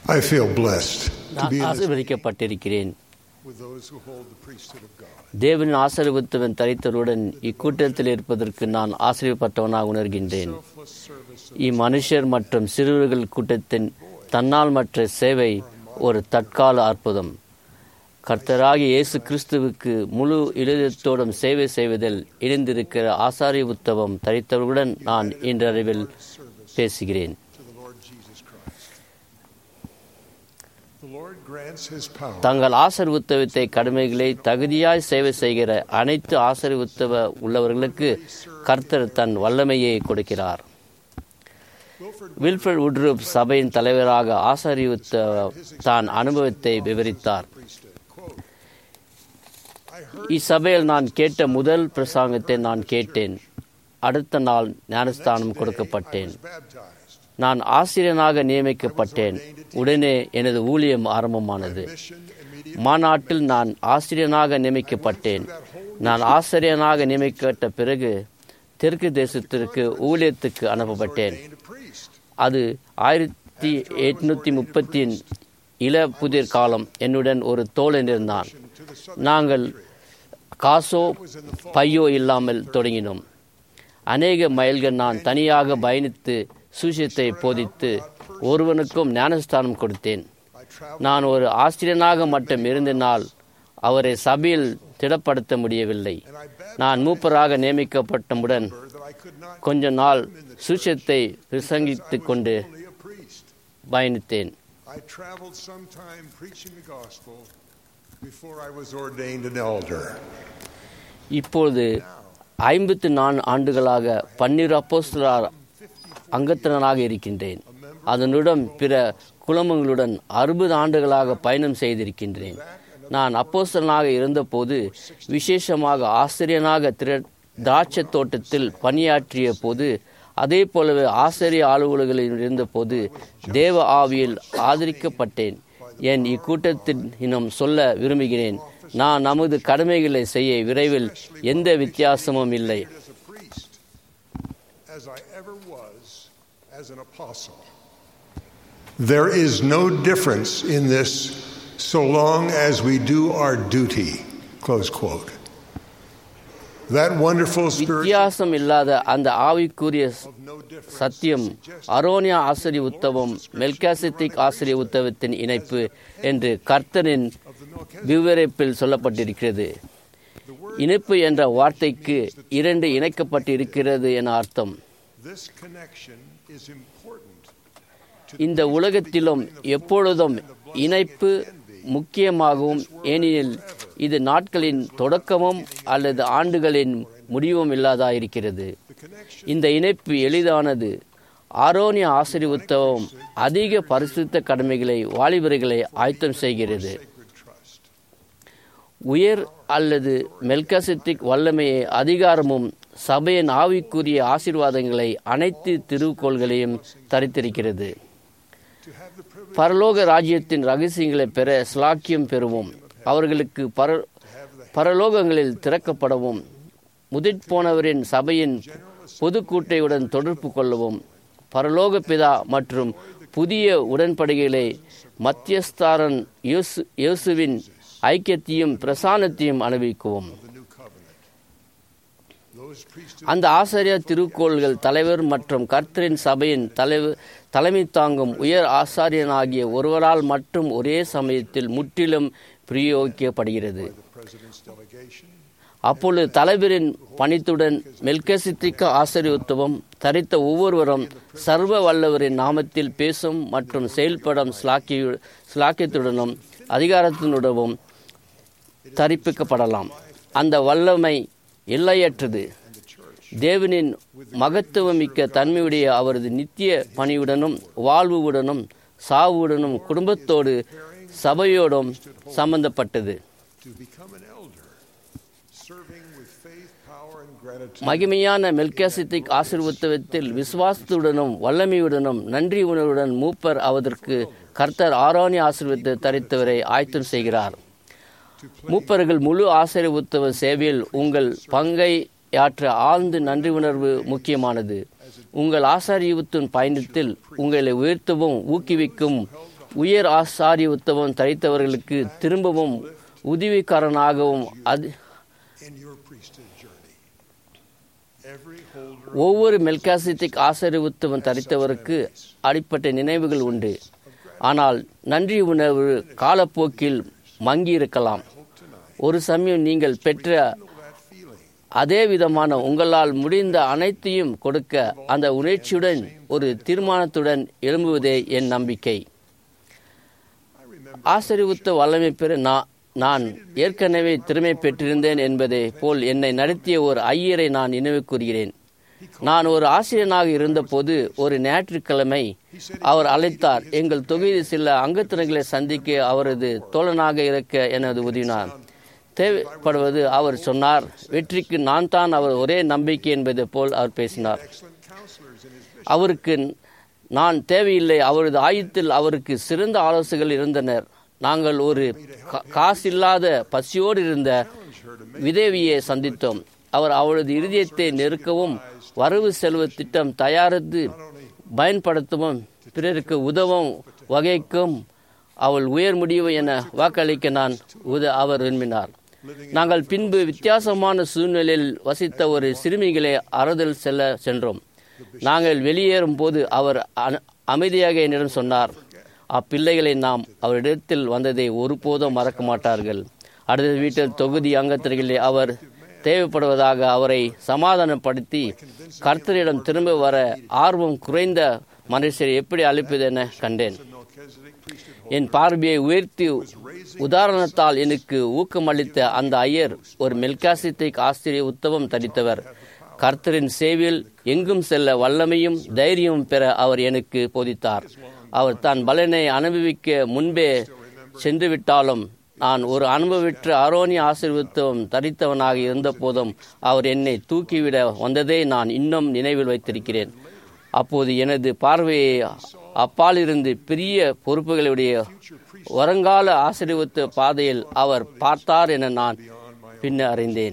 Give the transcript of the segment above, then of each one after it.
I feel blessed to நான் be in this ஆசீர்வதிக்கப்பட்டிருக்கிறேன் with those who hold the priesthood of God. தேவனின் ஆசீர்வத்துவன் தரித்தருடன் இக்கூட்டத்தில் இருப்பதற்கு நான் ஆசீர்வப்பட்டவனாக உணர்கின்றேன் Selfless service இம்மனுஷர் மற்றும் சிறுவர்கள் கூட்டத்தின் தன்னால் மற்ற சேவை ஒரு தற்கால அற்புதம் கர்த்தராகிய இயேசு கிறிஸ்துவுக்கு முழு இளையத்தோடும் சேவை செய்வதில் இணைந்திருக்கிற ஆசாரிய உத்தவம் தரித்தவர்களுடன் நான் இன்றளவில் பேசுகிறேன் to the Lord Jesus Christ. The Lord grants his power தங்கள் ஆசர் உத்தவத்தை கடமைகளை தகுதியாய் சேவை செய்கிற அனைத்து ஆசர் உத்தவ உள்ளவர்களுக்கு கர்த்தர் தன் வல்லமையை கொடுக்கிறார் Wilford வில்ஃபர்ட் உட்ரூப் சபையின் தலைவராக ஆசாரியுத்த தான் அனுபவத்தை விவரித்தார் priesthood. Quote, I heard இச்சபையில் நான் கேட்ட முதல் பிரசங்கத்தை நான் கேட்டேன் அடுத்த நாள் ஞானஸ்தானம் கொடுக்கப்பட்டேன் I was baptized. நான் ஆசிரியனாக நியமிக்கப்பட்டேன் உடனே எனது ஊழியம் ஆரம்பமானது Mission immediately மாநாட்டில் நான் ஆசிரியனாக நியமிக்கப்பட்டேன் நான் ஆசிரியனாக நியமிக்கப்பட்ட பிறகு தெற்கு தேசத்திற்கு ஊழியத்துக்கு அனுப்பப்பட்டேன் ordained a priest. அது ஆயிரத்தி எட்நூத்தி முப்பத்தின் இள புதிர் காலம் என்னுடன் ஒரு தோழன் இருந்தான் To the southern நாங்கள் காசோ பையோ இல்லாமல் தொடங்கினோம் அநேக மைல்கள் நான் தனியாக பயணித்து சுஷியத்தை போதித்து ஒருவனுக்கும் ஞானஸ்தானம் கொடுத்தேன் I traveled நான் ஒரு ஆசிரியனாக மட்டும் இருந்தனால் அவரை சபையில் திடப்படுத்த முடியவில்லை and I baptized நான் மூப்பராக நியமிக்கப்பட்டவுடன் her that I could not கொஞ்ச நாள் சுஷத்தை பிரசங்கித்துக் கொண்டு only a priest. பயணித்தேன் I traveled some time preaching the gospel before I was ordained an elder. இப்பொழுது ஐம்பத்தி நான்கு ஆண்டுகளாக பன்னிரு அப்போஸ்தலர் அங்கத்தினராக இருக்கின்றேன் அதனுடன் பிற குலமங்களுடன் அறுபது ஆண்டுகளாக பயணம் செய்திருக்கின்றேன் நான் அப்போஸ்தலனாக இருந்தபோது விசேஷமாக ஆசிரியனாக திர திராட்சை தோட்டத்தில் பணியாற்றிய போது அதே போலவே ஆசிரிய அலுவலர்களில் இருந்தபோது தேவ ஆவியில் ஆதரிக்கப்பட்டேன் என் இக்கூட்டத்தில் இன்னும் சொல்ல விரும்புகிறேன் நான் நமது கடமைகளை செய்ய விரைவில் எந்த வித்தியாசமும் இல்லை As a priest, as I ever was as an apostle. There is no difference in this so long as we do our duty. Close quote. That wonderful spirit வித்தியாசம் இல்லாத அந்த ஆவிக்குரிய of no difference. சத்தியம் அரோனியா ஆசிரிய உத்தவம் மெல்காசித்திக் ஆசிரிய உத்தவத்தின் இணைப்பு என்று கர்த்தரின் விவரிப்பில் சொல்லப்பட்டிருக்கிறது இணைப்பு என்ற வார்த்தைக்கு இரண்டு இணைக்கப்பட்டு இருக்கிறது என அர்த்தம் This connection is important இந்த உலகத்திலும் எப்பொழுதும் இணைப்பு முக்கியமாகவும் ஏனெனில் இது நாட்களின் தொடக்கமும் அல்லது ஆண்டுகளின் முடிவும் இல்லாதாயிருக்கிறது இந்த இணைப்பு எளிதானது ஆரோனிய ஆசிரிய உத்தவம் அதிக பரிசுத்த கடமைகளை வாலிபர்களை ஆயத்தம் செய்கிறது sacred trust. உயர் அல்லது மெல்கசித்திக் வல்லமையை அதிகாரமும் சபையின் ஆவிக்குரிய ஆசீர்வாதங்களை அனைத்து திருக்கோள்களையும் தரித்திருக்கிறது To have the privilege பரலோக ராஜ்யத்தின் ரகசியங்களை பெற ஸ்லாக்கியம் பெறுவோம் அவர்களுக்கு பர பரலோகங்களில் திறக்கப்படவும் முதிர்போனவரின் சபையின் பொதுக்கூட்டையுடன் தொடர்பு கொள்ளவும் பரலோக பிதா மற்றும் புதிய உடன்படிகைகளை மத்தியஸ்தாரன் இயேசு இயேசுவின் ஐக்கியத்தையும் பிரசானத்தையும் அனுபவிக்கவும் the new covenant. Those priesthood அந்த ஆசாரிய திருக்கோள்கள் தலைவர் மற்றும் கர்த்தரின் சபையின் தலைவர் தலைமை தாங்கும் உயர் ஆசாரியனாகிய ஒருவரால் மட்டும் ஒரே சமயத்தில் முற்றிலும் பிரயோகிக்கப்படுகிறது president's delegation அப்பொழுது தலைவரின் பணித்துடன் மெல்கசித்திக்க ஆசிரியத்துவம் தரித்த ஒவ்வொருவரும் சர்வ வல்லவரின் நாமத்தில் பேசும் மற்றும் செயல்படும் ஸ்லாக்கிய ஸ்லாக்கியத்துடனும் அதிகாரத்தினுடனும் தரிப்பிக்கப்படலாம் அந்த வல்லமை எல்லையற்றது தேவனின் மகத்துவமிக்க தன்மையுடைய அவரது நித்திய பணியுடனும் வாழ்வுடனும் சாவுடனும் குடும்பத்தோடு சபையோடும் சம்பந்தப்பட்டது to become an elder, serving with faith, power, and gratitude. மகிமையான மெல்கேசித்திக் ஆசீர்வத்துவத்தில் விசுவாசத்துடனும் வல்லமையுடனும் நன்றி உணர்வுடன் மூப்பர் அவதற்கு கர்த்தர் ஆரோனி ஆசீர்வத்தை தரித்தவரை ஆயத்தம் செய்கிறார் மூப்பர்கள் முழு ஆசீர்வத்துவ சேவையில் உங்கள் பங்கை யாற்ற ஆழ்ந்து நன்றி உணர்வு முக்கியமானது உங்கள் ஆசாரியத்துவத்தின் பயணத்தில் உங்களை உயர்த்தவும் ஊக்குவிக்கும் உயர் ஆசாரிய உத்தவம் தரித்தவர்களுக்கு திரும்பவும் உதவிக்காரனாகவும் அது in your priesthood journey. Every holder ஒவ்வொரு மெல்காசித்திக் ஆசரிவுத்துவம் தரித்தவருக்கு அடிப்பட்ட நினைவுகள் உண்டு ஆனால் நன்றி உணர்வு காலப்போக்கில் மங்கி இருக்கலாம் ஒரு சமயம் நீங்கள் பெற்ற that feeling. அதே விதமான உங்களால் முடிந்த அனைத்தையும் கொடுக்க அந்த உணர்ச்சியுடன் ஒரு தீர்மானத்துடன் எழும்புவதே என் நம்பிக்கை I remember ஆசரிவுத்த வல்லமை பெற நான் நான் ஏற்கனவே திறமை பெற்றிருந்தேன் என்பதை போல் என்னை நடத்திய ஒரு ஐயரை நான் நினைவு கூறுகிறேன் நான் ஒரு ஆசிரியனாக இருந்தபோது ஒரு ஞாயிற்றுக்கிழமை அவர் அழைத்தார் எங்கள் தொகுதி சில அங்கத்தினர்களை சந்திக்க அவரது தோழனாக இருக்க எனது உதவினார் தேவைப்படுவது அவர் சொன்னார் வெற்றிக்கு நான் தான் அவர் ஒரே நம்பிக்கை என்பது போல் அவர் பேசினார் excellent counselors in his mission. அவருக்கு நான் தேவையில்லை அவரது ஆயுத்தில் அவருக்கு சிறந்த ஆலோசகர்கள் இருந்தனர் நாங்கள் ஒரு கா- காசில்லாத பசியோடு இருந்த விதேவியை சந்தித்தோம் அவர் அவளது இருதயத்தை நெருக்கவும் வரவு செலவு திட்டம் தயாரித்து பயன்படுத்தவும் பிறருக்கு உதவும் வகைக்கும் அவள் உயர் முடிவு என வாக்களிக்க நான் உத அவர் விரும்பினார் நாங்கள் பின்பு வித்தியாசமான சூழ்நிலையில் வசித்த ஒரு சிறுமிகளை அறுதல் செல்ல சென்றோம் நாங்கள் வெளியேறும் போது அவர் அன- அமைதியாக என்னிடம் சொன்னார் அப்பிள்ளைகளை நாம் அவரிடத்தில் வந்ததை ஒருபோதும் மறக்க மாட்டார்கள் அடுத்த வீட்டில் தொகுதி அங்கத்தினர்களே அவர் தேவைப்படுவதாக அவரை சமாதானப்படுத்தி கர்த்தரிடம் திரும்ப வர ஆர்வம் குறைந்த மனுஷரை எப்படி அழைப்பது என கண்டேன் Melchizedek priesthood என் பார்வையை உயர்த்தி உதாரணத்தால் எனக்கு ஊக்கமளித்த அந்த ஐயர் ஒரு மெல்காசித்திக் ஆசிரிய உத்தவம் தரித்தவர் கர்த்தரின் சேவையில் எங்கும் செல்ல வல்லமையும் தைரியமும் பெற அவர் எனக்கு போதித்தார் அவர் தன் பலனை அனுபவிக்க முன்பே சென்று விட்டாலும் நான் ஒரு அனுபவிற்ற அரோனிய ஆசீர்வத்துவம் தரித்தவனாக இருந்த போதும் அவர் என்னை தூக்கிவிட வந்ததை நான் இன்னும் நினைவில் வைத்திருக்கிறேன் அப்போது எனது பார்வையை அப்பாலிருந்து பெரிய பொறுப்புகளுடைய வருங்கால ஆசீர்வத்த பாதையில் அவர் பார்த்தார் என நான் பின்னர் அறிந்தேன்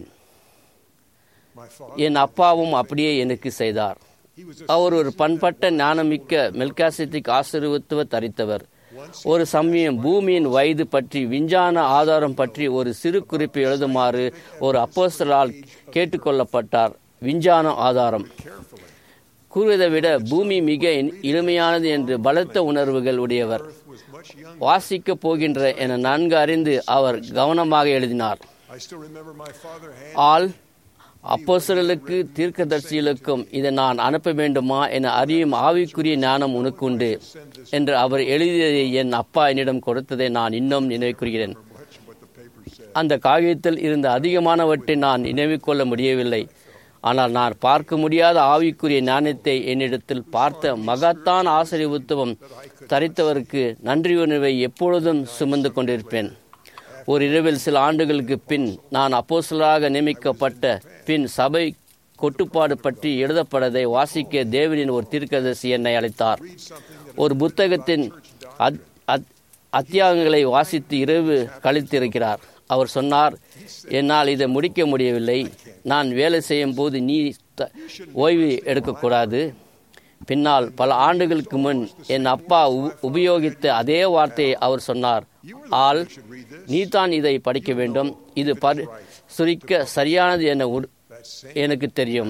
My father, என் அப்பாவும் அப்படியே எனக்கு செய்தார் he was a அவர் ஒரு பண்பட்ட ஞானமிக்க மெல்காசித்திக் ஆசீர்வத்துவ தரித்தவர் ஒரு சமயம் பூமியின் வயது பற்றி விஞ்ஞான ஆதாரம் பற்றி ஒரு சிறு குறிப்பு எழுதுமாறு ஒரு அப்போஸ்தலால் கேட்டுக்கொள்ளப்பட்டார் விஞ்ஞான ஆதாரம் carefully. கூறுவதை விட பூமி மிக இனிமையானது என்று பலத்த உணர்வுகள் உடையவர் Earth was much younger. வாசிக்கப் போகின்ற என நன்கு அறிந்து அவர் கவனமாக எழுதினார் I still remember my father hand ஆள் அப்போஸ்தலர்களுக்கு தீர்க்கதரிசிகளுக்கும் இதை நான் அனுப்ப வேண்டுமா என அறியும் ஆவிக்குரிய ஞானம் உனக்கு உண்டு என்று அவர் எழுதியதை என் அப்பா என்னிடம் கொடுத்ததை நான் இன்னும் நினைவுகூறுகிறேன் much what the paper said. அந்த காகிதத்தில் இருந்த அதிகமானவற்றை நான் நினைவு கொள்ள முடியவில்லை ஆனால் நான் பார்க்க முடியாத ஆவிக்குரிய ஞானத்தை என்னிடத்தில் பார்த்த மகத்தான் ஆசிரியத்துவம் தரித்தவருக்கு நன்றியுணர்வை எப்பொழுதும் சுமந்து கொண்டிருப்பேன் ஒரு இரவில் சில ஆண்டுகளுக்கு பின் நான் அப்போஸ்தலராக நியமிக்கப்பட்ட பின் சபை கொட்டுப்பாடு பற்றி எழுதப்படதை வாசிக்க தேவனின் ஒரு தீர்க்கதரிசி என்னை அழைத்தார் ஒரு புத்தகத்தின் அத்- அத்- அத்தியாயங்களை வாசித்து இரவு கழித்திருக்கிறார் அவர் சொன்னார் என்னால் இதை முடிக்க முடியவில்லை நான் வேலை செய்யும் போது நீ த- ஓய்வு எடுக்கக்கூடாது பின்னால் பல ஆண்டுகளுக்கு முன் என் அப்பா உ- உபயோகித்த அதே வார்த்தையை அவர் சொன்னார் ஆள் நீதான் இதை படிக்க வேண்டும் இது பரி சுரிக்க சரியானது என உடு- எனக்கு தெரியும்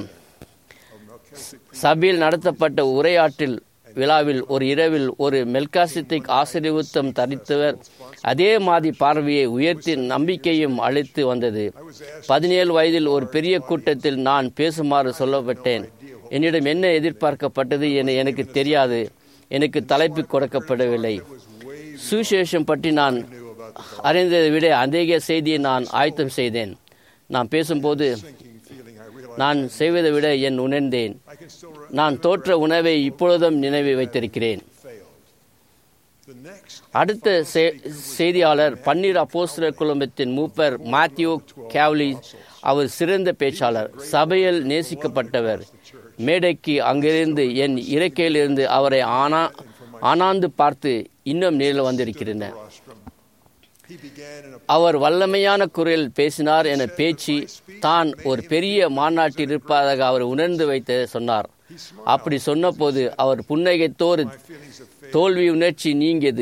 சபையில் நடத்தப்பட்ட உரையாற்றில் விழாவில் ஒரு இரவில் ஒரு மெல்காசித்திக் ஆசீர்வத்தம் தரித்தவர் அதே மாதிரி பார்வையை உயர்த்தி நம்பிக்கையும் அளித்து வந்தது பதினேழு வயதில் ஒரு பெரிய கூட்டத்தில் நான் பேசுமாறு சொல்லப்பட்டேன் என்னிடம் என்ன எதிர்பார்க்கப்பட்டது என எனக்கு தெரியாது எனக்கு தலைப்பு கொடுக்கப்படவில்லை சுசேஷம் பற்றி நான் அறிந்ததை விட அதிக செய்தியை நான் ஆயத்தம் செய்தேன் நான் பேசும்போது feeling I realized நான் செய்வதை விட என் உணர்ந்தேன் I can still re- நான் தோற்ற உணவை இப்பொழுதும் நினைவு வைத்திருக்கிறேன் failed. The next அடுத்த செ- செய்தியாளர் பன்னீர் அப்போஸ்தலர் குழுமத்தின் மூப்பர் மாத்யூ கேவ்லி அவர் சிறந்த பேச்சாளர் சபையில் நேசிக்கப்பட்டவர் மேடைக்கு அங்கிருந்து என் இறக்கையிலிருந்து அவரை ஆனா ஆனாந்து பார்த்து இன்னும் நேரில் வந்திருக்கிறேன் rostrum. He began in a அவர் வல்லமையான குரலில் பேசினார் என பேச்சு தான் ஒரு பெரிய மாநாட்டில் இருப்பதாக அவர் உணர்ந்து வைத்து சொன்னார் அப்படி சொன்னபோது அவர் புன்னகைத்தோறு feelings of faith. தோல்வி உணர்ச்சி நீங்கியது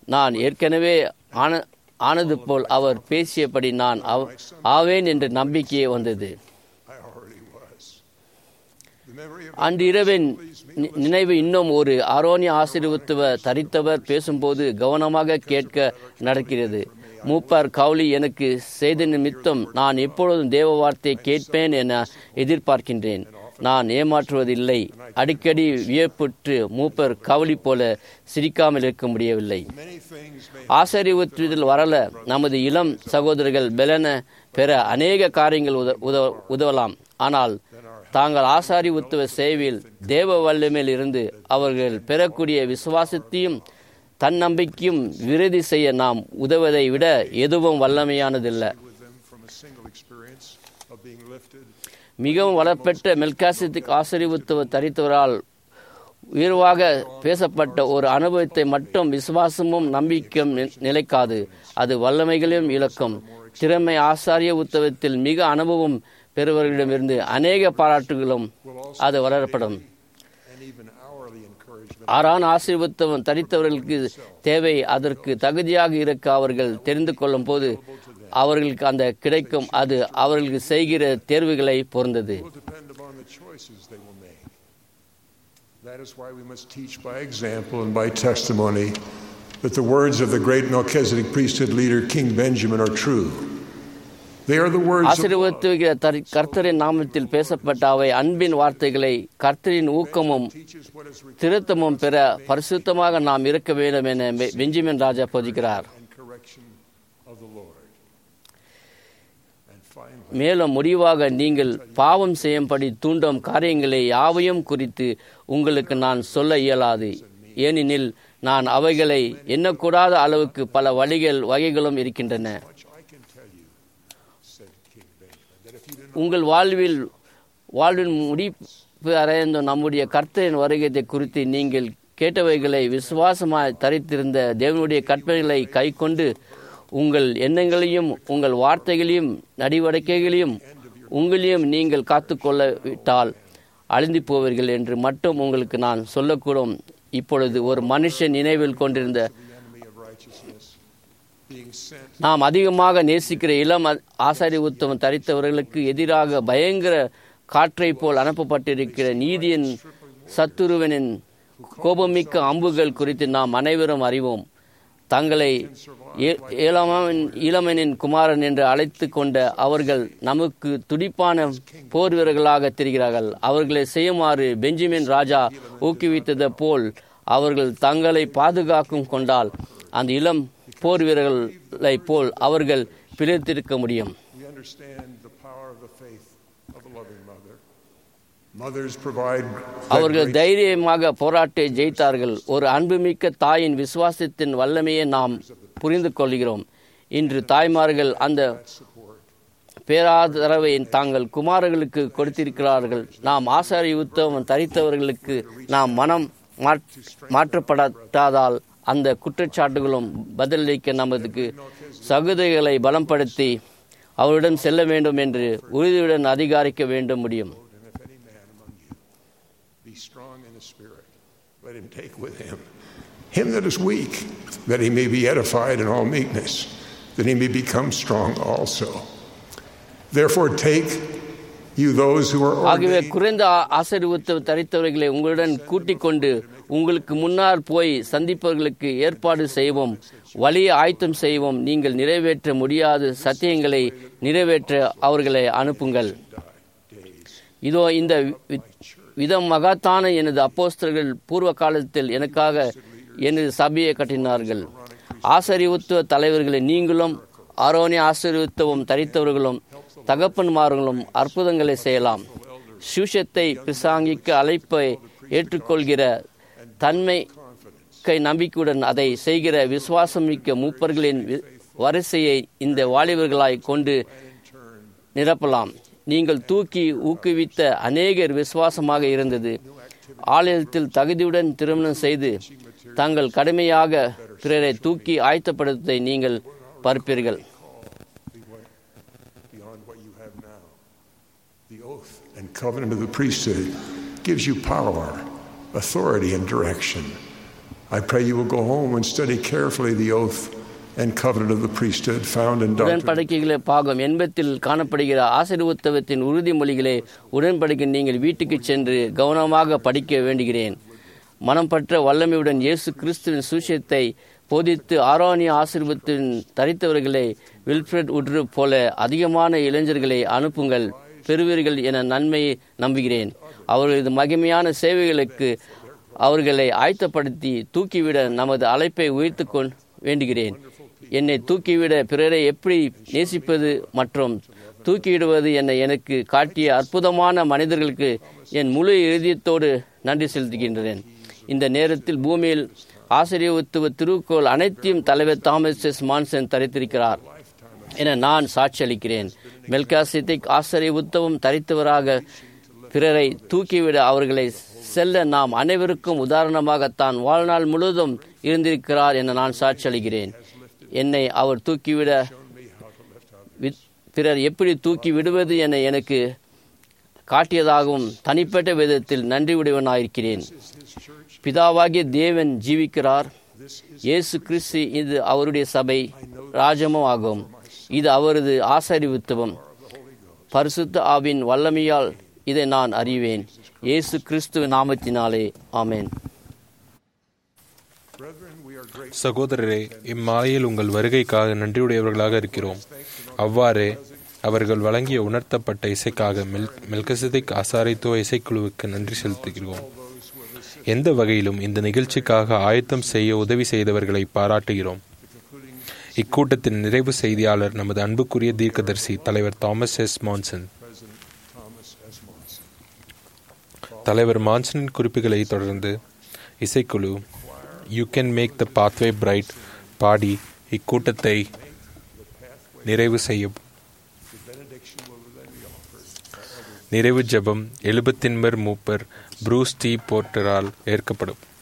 நான் ஏற்கனவே ஆன ஆனது போல் அவர் பேசியபடி நான் அவ- ஆவேன் என்ற நம்பிக்கையே வந்தது I already was. The memory of அன்று இரவின் நி- நினைவு இன்னும் ஒரு அரோனிய ஆசீர்வத்துவ தரித்தவர் பேசும்போது கவனமாக கேட்க நடக்கிறது மூப்பர் கவுலி எனக்கு செய்த நிமித்தம் நான் எப்பொழுதும் தேவ வார்த்தையை கேட்பேன் என எதிர்பார்க்கின்றேன் நான் ஏமாற்றுவதில்லை அடிக்கடி வியப்புற்று மூப்பர் கவுலி போல சிரிக்காமல் இருக்க முடியவில்லை many things may ஆசரிவுற்றுதல் வரல நமது இளம் சகோதரர்கள் பெலன பெற அநேக காரியங்கள் உத உதவ உதவலாம் ஆனால் தாங்கள் ஆசாரி உத்துவ சேவையில் தேவ வல்லமையில் இருந்து அவர்கள் பெறக்கூடிய விசுவாசத்தையும் தன்னம்பிக்கையும் விருதி செய்ய நாம் உதவுவதை விட எதுவும் வல்லமையானதில்லை with them from a single experience of being lifted. மிகவும் வளப்பெற்ற மெல்காசித்திக் ஆசரிவுத்துவ தரித்தவரால் உயர்வாக பேசப்பட்ட ஒரு அனுபவத்தை மட்டும் விசுவாசமும் நம்பிக்கையும் நி- நிலைக்காது அது வல்லமைகளையும் இழக்கும் திறமை ஆசாரிய உத்தவத்தில் மிக அனுபவம் பெறுபவர்களிடமிருந்து அநேக பாராட்டுகளும் அது வளரப்படும் and even hourly encouragement. ஆறான் ஆசீர்வத்தவன் தரித்தவர்களுக்கு தேவை அதற்கு தகுதியாக இருக்க அவர்கள் தெரிந்து கொள்ளும் போது அவர்களுக்கு அந்த கிடைக்கும் அது அவர்களுக்கு செய்கிற தேர்வுகளை பொருந்தது will depend upon the choices they will make. That is why we must teach by example and by testimony that the words of the great Melchizedek priesthood leader King Benjamin are true. They are the words of love. ஆசீர்வத்துகிற தரி கர்த்தரின் நாமத்தில் பேசப்பட்ட அவை அன்பின் வார்த்தைகளை கர்த்தரின் ஊக்கமும் teaches what is required திருத்தமும் பெற பரிசுத்தமாக நாம் இருக்க வேண்டும் என பெ- பெஞ்சமின் ராஜா போதிக்கிறார் and correction of the Lord. And finally, மேலும் முடிவாக நீங்கள் பாவம் செய்யும்படி தூண்டும் காரியங்களை யாவையும் குறித்து உங்களுக்கு நான் சொல்ல இயலாது ஏனெனில் நான் அவைகளை எண்ணக்கூடாத அளவுக்கு பல வழிகள் வகைகளும் இருக்கின்றன much I can tell you, said King Benjamin, that if you do not உங்கள் வாழ்வில் வாழ்வின் முடிப்பு அடைந்த நம்முடைய கர்த்தரின் வருகத்தை குறித்து நீங்கள் கேட்டவைகளை விசுவாசமாய் தரித்திருந்த தேவனுடைய கற்பனைகளை கைக்கொண்டு உங்கள் எண்ணங்களையும் உங்கள் வார்த்தைகளையும் நடவடிக்கைகளையும் உங்களையும் நீங்கள் காத்துக்கொள்ளவிட்டால் அழிந்து போவீர்கள் என்று மட்டும் உங்களுக்கு நான் சொல்லக்கூடும் இப்பொழுது ஒரு மனுஷன் நினைவில் கொண்டிருந்த the enemy of righteousness being sent நாம் அதிகமாக நேசிக்கிற இளம் அ- ஆசாரி உத்தமம் தரித்தவர்களுக்கு எதிராக பயங்கர காற்றைப் போல் அனுப்பப்பட்டிருக்கிற நீதியின் சத்துருவனின் கோபமிக்க அம்புகள் குறித்து நாம் அனைவரும் அறிவோம் தங்களை ஏ- ஏழாமன் இளமனின் குமாரன் என்று அழைத்து கொண்ட அவர்கள் நமக்கு துடிப்பான போர் வீரர்களாக தெரிகிறார்கள் அவர்களை செய்யுமாறு பெஞ்சமின் ராஜா ஊக்குவித்தது போல் அவர்கள் தங்களை பாதுகாக்கும் கொண்டால் அந்த இளம் போர் வீரர்களை போல் அவர்கள் பிழைத்திருக்க முடியும் We understand the power of the faith of a loving mother. Mothers provide that அவர்கள் great தைரியமாக போராட்டை ஜெயித்தார்கள் ஒரு அன்புமிக்க தாயின் விசுவாசத்தின் வல்லமையை நாம் புரிந்து கொள்கிறோம் இன்று தாய்மார்கள் அந்த support. பேராதரவை தாங்கள் குமாரர்களுக்கு கொடுத்திருக்கிறார்கள் நாம் ஆசாரி உத்தவம் தரித்தவர்களுக்கு நாம் மனம் மாற்- மாற்றப்படாததால் அந்த குற்றச்சாட்டுகளும் பதிலளிக்க நமதுக்கு சகுதைகளை பலப்படுத்தி அவரிடம் செல்ல வேண்டும் என்று உறுதியுடன் அதிகாரிக்க வேண்டும் முடியும் And if any man among you be strong in the spirit, let him take with him him that is weak, that he may be edified in all meekness, that he may become strong also. Therefore, take you those who are ஆகவே ordained குறைந்த ஆ- ஆசீர்வத்து தரித்தவர்களை உங்களுடன் கூட்டிக் கொண்டு உங்களுக்கு முன்னால் போய் சந்திப்பவர்களுக்கு ஏற்பாடு செய்வோம் வழியை ஆயத்தம் செய்வோம் நீங்கள் நிறைவேற்ற முடியாத சத்தியங்களை நிறைவேற்ற அவர்களை அனுப்புங்கள் இதோ இந்த வி- விதம் மகாத்தான எனது அப்போஸ்தலர்கள் பூர்வ காலத்தில் எனக்காக எனது சபையை கட்டினார்கள் ஆசரிவுத்துவ தலைவர்களை நீங்களும் ஆரோனிய ஆசரிவுத்துவம் தரித்தவர்களும் தகப்பன்மார்களும் அற்புதங்களை செய்யலாம் சுஷத்தை பிரசாங்கிக்க அழைப்பை ஏற்றுக்கொள்கிற தன்மை கை நம்பிக்கையுடன் அதை செய்கிற விசுவாசமிக்க மூப்பர்களின் வி- வரிசையை இந்த வாலிபர்களாய் கொண்டு நிரப்பலாம் நீங்கள் தூக்கி ஊக்குவித்த அநேகர் விசுவாசமாக இருந்தது ஆலயத்தில் தகுதியுடன் திருமணம் செய்து தங்கள் கடுமையாக பிறரை தூக்கி ஆயத்தப்படுத்ததை நீங்கள் பார்ப்பீர்கள் be what, beyond what you have now. The oath and covenant of the priesthood gives you power, authority, and direction. I pray you will go home and study carefully the oath and covenant of the priesthood found in Doctrine. உடன்படிக்கைகளே பாகம் எண்பத்தில் காணப்படுகிற ஆசீர்வத்தவத்தின் உறுதிமொழிகளே உடன்படிக்கை நீங்கள் வீட்டுக்கு சென்று கவனமாக படிக்க வேண்டுகிறேன் மனம் பற்ற வல்லமையுடன் இயேசு கிறிஸ்துவின் சுஷியத்தை போதித்து ஆரோனிய ஆசீர்வத்தின் தரித்தவர்களை வில்ஃப்ரெட் உட்ரு போல அதிகமான இளைஞர்களை அனுப்புங்கள் பெறுவீர்கள் என நன்மையை நம்புகிறேன் அவர்களது மகிமையான சேவைகளுக்கு அவர்களை ஆயத்தப்படுத்தி தூக்கிவிட நமது அழைப்பை உயர்த்து கொள் வேண்டுகிறேன் என்னை தூக்கிவிட பிறரை எப்படி நேசிப்பது மற்றும் தூக்கிவிடுவது என எனக்கு காட்டிய அற்புதமான மனிதர்களுக்கு என் முழு இதயத்தோடு நன்றி செலுத்துகின்றேன் இந்த நேரத்தில் பூமியில் ஆசிரியத்துவ திருக்கோள் அனைத்தையும் தலைவர் தாமஸ் எஸ் மான்சன் தரித்திருக்கிறார் என நான் சாட்சியளிக்கிறேன் மெல்காசித்திக் ஆசிரிய உத்தவம் தரித்தவராக பிறரை தூக்கிவிட அவர்களை செல்ல நாம் அனைவருக்கும் உதாரணமாக தான் வாழ்நாள் முழுவதும் இருந்திருக்கிறார் என நான் சாட்சியளிக்கிறேன் என்னை அவர் தூக்கிவிட வி- பிறர் எப்படி தூக்கி விடுவது என எனக்கு காட்டியதாகவும் தனிப்பட்ட விதத்தில் நன்றி உடையவனாயிருக்கிறேன் பிதாவாகிய தேவன் ஜீவிக்கிறார் இயேசு கிறிஸ்து இது அவருடைய சபை ராஜமும் ஆகும் இது அவரது ஆசரிவுத்துவம் பரிசுத்த ஆவின் வல்லமையால் இதை நான் அறிவேன் இயேசு கிறிஸ்துவ நாமத்தினாலே ஆமென் Brethren, we are grateful சகோதரரே இம்மாலையில் உங்கள் வருகைக்காக நன்றியுடையவர்களாக இருக்கிறோம் அவ்வாறே அவர்கள் வழங்கிய உணர்த்தப்பட்ட இசைக்காக மெல் மெல்கசிதிக் அசாரித்துவ இசைக்குழுவுக்கு நன்றி செலுத்துகிறோம் எந்த வகையிலும் இந்த நிகழ்ச்சிக்காக ஆயத்தம் செய்ய உதவி செய்தவர்களை பாராட்டுகிறோம் இக்கூட்டத்தின் நிறைவு செய்தியாளர் நமது அன்புக்குரிய தீர்க்கதரிசி தலைவர் தாமஸ் எஸ் மான்சன் தலைவர் மான்சனின் குறிப்புகளை தொடர்ந்து இசைக்குழு you can make the pathway bright பாடி இக்கூட்டத்தை நிறைவு செய்யும் நிறைவு ஜெபம் எழுபத்தின்மர் மூப்பர் ப்ரூஸ் டி போர்ட்டரால் ஏற்கப்படும்